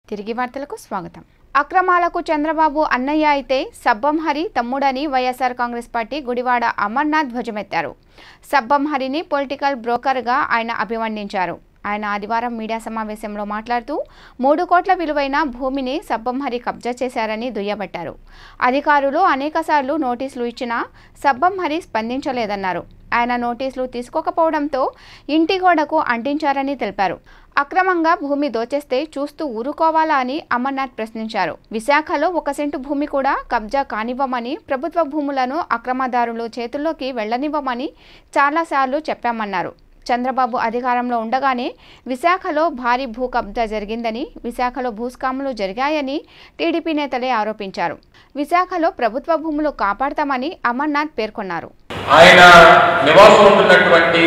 తిరిగి వార్తలకు స్వాగతం అక్రమాలకు చంద్రబాబు అన్నయ్య అయితే సబ్బం హరి తమ్ముడని వైఎస్ఆర్ కాంగ్రెస్ పార్టీ గుడివాడ అమర్నాథ్ ధ్వజమెత్తారు సబ్బం హరిని పొలిటికల్ బ్రోకర్గా ఆయన అభివర్ణించారు ఆయన ఆదివారం మీడియా సమావేశంలో మాట్లాడుతూ మూడు కోట్ల విలువైన భూమిని సబ్బంహరి కబ్జా చేశారని దుయ్యబట్టారు అధికారులు అనేకసార్లు నోటీసులు ఇచ్చినా సబ్బంహరి స్పందించలేదన్నారు ఆయన నోటీసులు తీసుకోకపోవడంతో ఇంటి గోడకు అంటించారని తెలిపారు అక్రమంగా భూమి దోచేస్తే చూస్తూ ఊరుకోవాలా అని అమర్నాథ్ ప్రశ్నించారు విశాఖలో ఒక సెంటు భూమి కూడా కబ్జా కానివ్వమని ప్రభుత్వ భూములను అక్రమదారులు చేతుల్లోకి వెళ్లనివ్వమని చాలాసార్లు చెప్పామన్నారు చంద్రబాబు అధికారంలో ఉండగానే విశాఖలో భారీ భూ కబ్జా జరిగిందని విశాఖలో భూస్కాములు జరిగాయని టీడీపీ నేతలే ఆరోపించారు విశాఖలో ప్రభుత్వ భూములు కాపాడతామని అమర్నాథ్ పేర్కొన్నారు ఆయన నివాసం ఉంటున్నటువంటి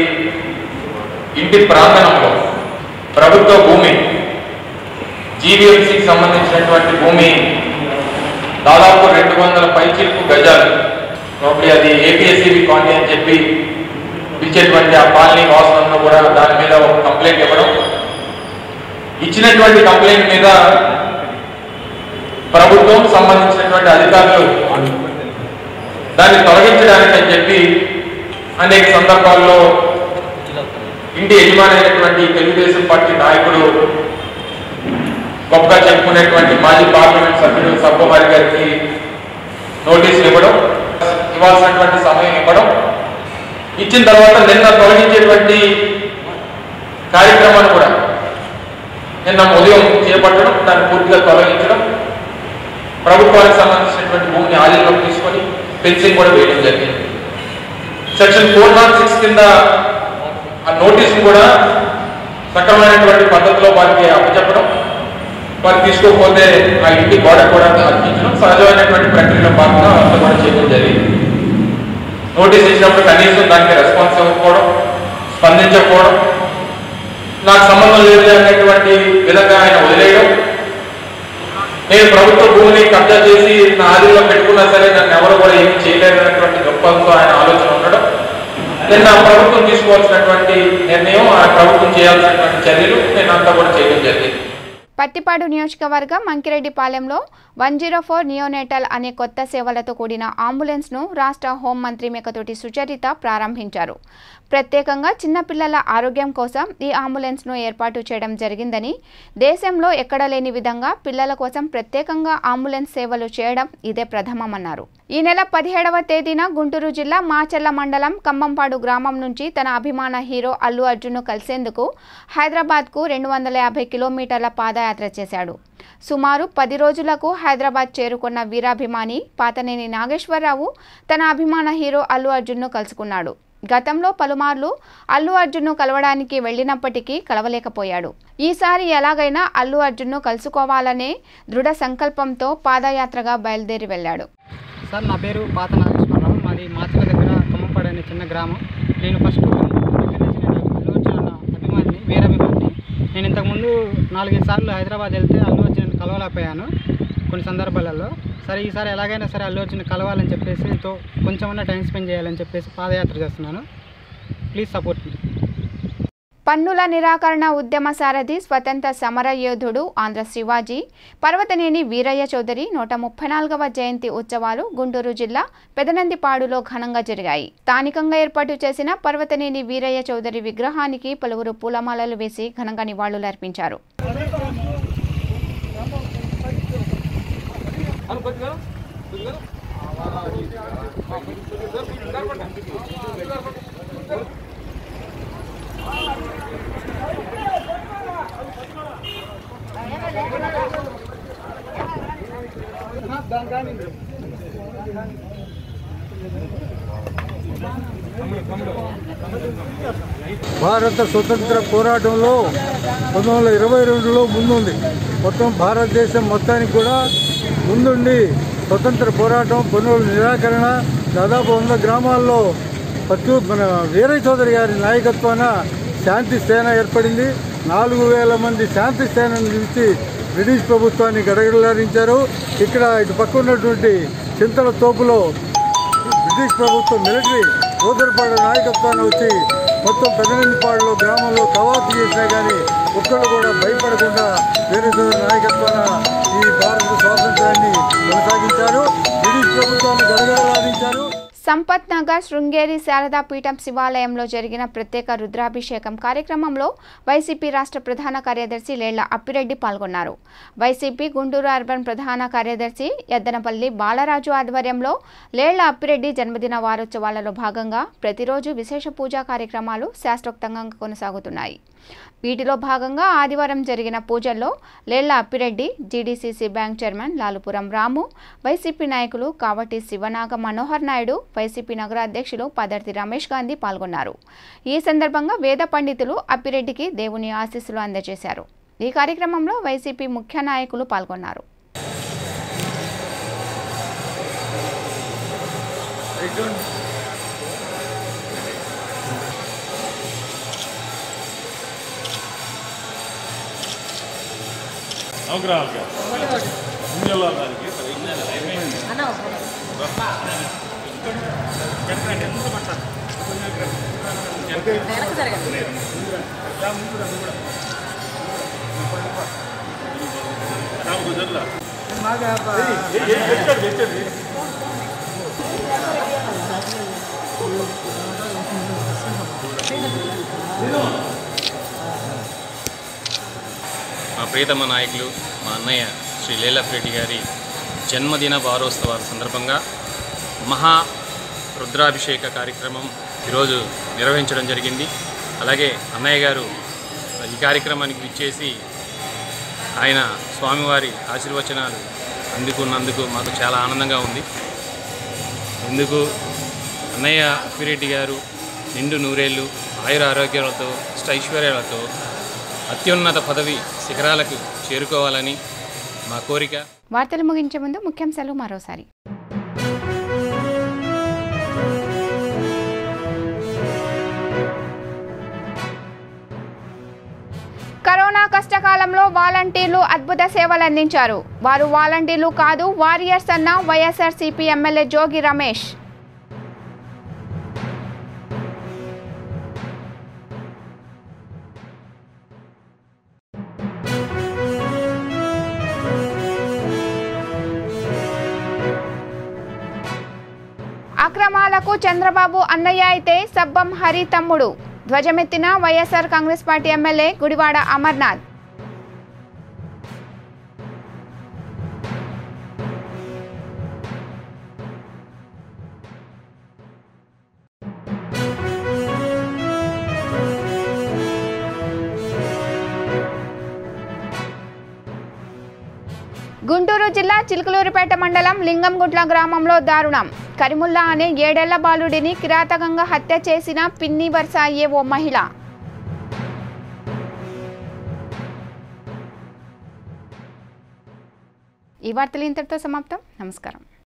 ఇంటి ప్రాంగణంలో ప్రభుత్వ భూమి జీవీఎంసీకి సంబంధించినటువంటి భూమి దాదాపు రెండు వందల పైచిల్పు గజాలు కాబట్టి అది ఏపీఎస్సీబీ కాలనీ అని చెప్పి పిలిచేటువంటి ఆ కాలనీ వాసనలో కూడా దాని మీద ఒక కంప్లైంట్ ఇవ్వడం ఇచ్చినటువంటి కంప్లైంట్ మీద ప్రభుత్వం సంబంధించినటువంటి అధికారులు దాన్ని తొలగించడానికి అని చెప్పి అనేక సందర్భాల్లో ఇంటి యజమానైనటువంటి తెలుగుదేశం పార్టీ నాయకుడు గొప్పగా చెప్పుకునేటువంటి మాజీ పార్లమెంట్ సభ్యుడు సబ్బోహారి గారికి నోటీసులు ఇవ్వడం ఇవ్వాల్సినటువంటి సమయం ఇవ్వడం ఇచ్చిన తర్వాత నిన్న తొలగించేటువంటి కార్యక్రమాన్ని కూడా నిన్న ఉదయం చేపట్టడం దాన్ని పూర్తిగా తొలగించడం ప్రభుత్వానికి సంబంధించినటువంటి భూమిని ఆధీనంలోకి తీసుకొని ఫెన్సింగ్ కూడా వేయడం జరిగింది సెక్షన్ ఫోర్ నాట్ సిక్స్ కింద ఆ నోటీసును కూడా సక్రమైనటువంటి పద్ధతిలో వారికి అప్పచెప్పడం వారు తీసుకోకపోతే ఆ ఇంటి గోడ కూడా అర్పించడం సహజమైనటువంటి ప్రక్రియలో భాగంగా అంత కూడా చేయడం జరిగింది నోటీస్ ఇచ్చినప్పుడు కనీసం దానికి రెస్పాన్స్ ఇవ్వకపోవడం స్పందించకపోవడం నాకు సంబంధం లేదు అనేటువంటి విధంగా ఆయన వదిలేయడం నేను ప్రభుత్వ భూమిని కబ్జా చేసి నా ఆధీనంలో పెట్టుకున్నా సరే నన్ను ఎవరు కూడా ఏమి చేయలేరు అనేటువంటి దృక్పథంతో ఆయన ఆలోచన ఉండడం నిన్న ప్రభుత్వం తీసుకోవాల్సినటువంటి నిర్ణయం ఆ ప్రభుత్వం చేయాల్సినటువంటి చర్యలు నేను అంతా కూడా చేయడం జరిగింది పత్తిపాడు నియోజకవర్గం మంకిరెడ్డిపాలెంలో వన్ జీరో ఫోర్ నియోనేటల్ అనే కొత్త సేవలతో కూడిన అంబులెన్స్ను రాష్ట్ర హోంమంత్రి మేకతోటి సుచరిత ప్రారంభించారు ప్రత్యేకంగా చిన్నపిల్లల ఆరోగ్యం కోసం ఈ అంబులెన్స్ను ఏర్పాటు చేయడం జరిగిందని దేశంలో ఎక్కడ లేని విధంగా పిల్లల కోసం ప్రత్యేకంగా అంబులెన్స్ సేవలు చేయడం ఇదే ప్రథమమన్నారు ఈ నెల పదిహేడవ తేదీన గుంటూరు జిల్లా మాచర్ల మండలం కంబంపాడు గ్రామం నుంచి తన అభిమాన హీరో అల్లు అర్జున్ను కలిసేందుకు హైదరాబాద్కు రెండు వందల యాభై కిలోమీటర్ల పాదయాత్ర చేశాడు సుమారు పది రోజులకు హైదరాబాద్ చేరుకున్న వీరాభిమాని పాతనేని నాగేశ్వరరావు తన అభిమాన హీరో అల్లు అర్జున్ను కలుసుకున్నాడు గతంలో పలుమార్లు అల్లు అర్జున్ను కలవడానికి వెళ్ళినప్పటికీ కలవలేకపోయాడు ఈసారి ఎలాగైనా అల్లు అర్జున్ను కలుసుకోవాలనే దృఢ సంకల్పంతో పాదయాత్రగా బయలుదేరి వెళ్ళాడు సార్ నా పేరు పాత నాగేశ్వరరావు మాది మాచల దగ్గర కమ్మపాడు అనే చిన్న గ్రామం నేను ఫస్ట్ దగ్గర నుంచి నేను అల్లు అర్జున్ అన్న అభిమాని వీరాభిమాని నేను ఇంతకుముందు నాలుగైదు సార్లు హైదరాబాద్ వెళ్తే అల్లు అర్జున్ కలవలేకపోయాను కొన్ని సందర్భాలలో సరే ఈసారి ఎలాగైనా సరే అల్లు అర్జున్ కలవాలని చెప్పేసి తో కొంచెమన్నా టైం స్పెండ్ చేయాలని చెప్పేసి పాదయాత్ర చేస్తున్నాను ప్లీజ్ సపోర్ట్ మీ పన్నుల నిరాకరణ ఉద్యమ సారథి స్వతంత్ర సమర యోధుడు ఆంధ్ర శివాజీ పర్వతనేని వీరయ్య చౌదరి నూట ముప్పై నాలుగవ జయంతి ఉత్సవాలు గుంటూరు జిల్లా పెదనందిపాడులో ఘనంగా జరిగాయి స్థానికంగా ఏర్పాటు చేసిన పర్వతనేని వీరయ్య చౌదరి విగ్రహానికి పలువురు పూలమాలలు వేసి ఘనంగా నివాళులర్పించారు భారత స్వతంత్ర పోరాటంలో పంతొమ్మిది వందల ఇరవై రెండులో ముందుంది మొత్తం భారతదేశం మొత్తానికి కూడా ముందుండి స్వతంత్ర పోరాటం పన్నుల నిరాకరణ దాదాపు వంద గ్రామాల్లో పత్తు మన వీరయ్య చౌదరి గారి నాయకత్వాన శాంతి సేన ఏర్పడింది నాలుగు వేల మంది శాంతి సేనను నిలిచి బ్రిటిష్ ప్రభుత్వాన్ని గడగడలాడించారు ఇక్కడ ఇటు పక్క ఉన్నటువంటి చింతల తోపులో బ్రిటిష్ ప్రభుత్వం మిలిటరీ సోదరపాడు నాయకత్వాన్ని వచ్చి మొత్తం పెదనందిపాడులో గ్రామంలో కవాతు చేసినా కానీ ఒక్కళ్ళు కూడా భయపడకుండా వీరశూర నాయకత్వాన ఈ భారత స్వాతంత్రాన్ని కొనసాగించారు బ్రిటిష్ ప్రభుత్వాన్ని గడగడలాడించారు సంపత్ నగర్ శృంగేరి శారదా పీఠం శివాలయంలో జరిగిన ప్రత్యేక రుద్రాభిషేకం కార్యక్రమంలో వైసీపీ రాష్ట్ర ప్రధాన కార్యదర్శి లేళ్ల అప్పిరెడ్డి పాల్గొన్నారు వైసీపీ గుంటూరు అర్బన్ ప్రధాన కార్యదర్శి ఎద్దనపల్లి బాలరాజు ఆధ్వర్యంలో లేళ్ల అప్పిరెడ్డి జన్మదిన వారోత్సవాలలో భాగంగా ప్రతిరోజు విశేష పూజా కార్యక్రమాలు శాస్త్రోక్తంగా కొనసాగుతున్నాయి వీటిలో భాగంగా ఆదివారం జరిగిన పూజల్లో Lella Appireddy GDCC bank chairman Lalupuram Ramu YCP నాయకులు కావటి శివనాగ మనోహర్ నాయుడు వైసీపీ నగర అధ్యక్షులు పదర్తి రమేష్ గాంధీ పాల్గొన్నారు ఈ సందర్భంగా వేద పండితులు అప్పిరెడ్డికి దేవుని ఆశీస్సులు అందజేశారు ఈ కార్యక్రమంలో వైసీపీ ముఖ్య నాయకులు పాల్గొన్నారు నవగ్రహాలకి ముంజల్లో దానికి కుదరలా మా ప్రియతమ నాయకులు మా అన్నయ్య శ్రీ లేలప్రెడ్డి గారి జన్మదిన వారోత్సవాల సందర్భంగా మహా రుద్రాభిషేక కార్యక్రమం ఈరోజు నిర్వహించడం జరిగింది అలాగే అన్నయ్య గారు ఈ కార్యక్రమానికి విచ్చేసి ఆయన స్వామివారి ఆశీర్వచనాలు అందుకున్నందుకు మాకు చాలా ఆనందంగా ఉంది ఎందుకు అన్నయ్య అప్పిరెడ్డి గారు నిండు నూరేళ్ళు ఆయుర ఆరోగ్యాలతో ఐశ్వర్యాలతో అత్యున్నత పదవి శిఖరాలకు చేరుకోవాలని మా కోరిక వార్తలు ముగించే ముందు ముఖ్యాంశాలు మరోసారి కరోనా కష్టకాలంలో వాలంటీర్లు అద్భుత సేవలు అందించారు వారు వాలంటీర్లు కాదు వారియర్స్ అన్న వైఎస్ఆర్సీపీ ఎమ్మెల్యే జోగి రమేష్ అక్రమాలకు చంద్రబాబు అన్నయ్య అయితే సబ్బం హరి తమ్ముడు ధ్వజమెత్తిన YSR Congress party MLA Gudivada Amarnath Guntur జిల్లా చిలుకలూరిపేట మండలం లింగంగుట్ల గ్రామంలో దారుణం కరిముల్లా అనే ఏడేళ్ల బాలుడిని కిరాతకంగా హత్య చేసిన పిన్ని వరుస అయ్యే ఓ మహిళ ఈ వార్తలు ఇంతటితో సమాప్తం నమస్కారం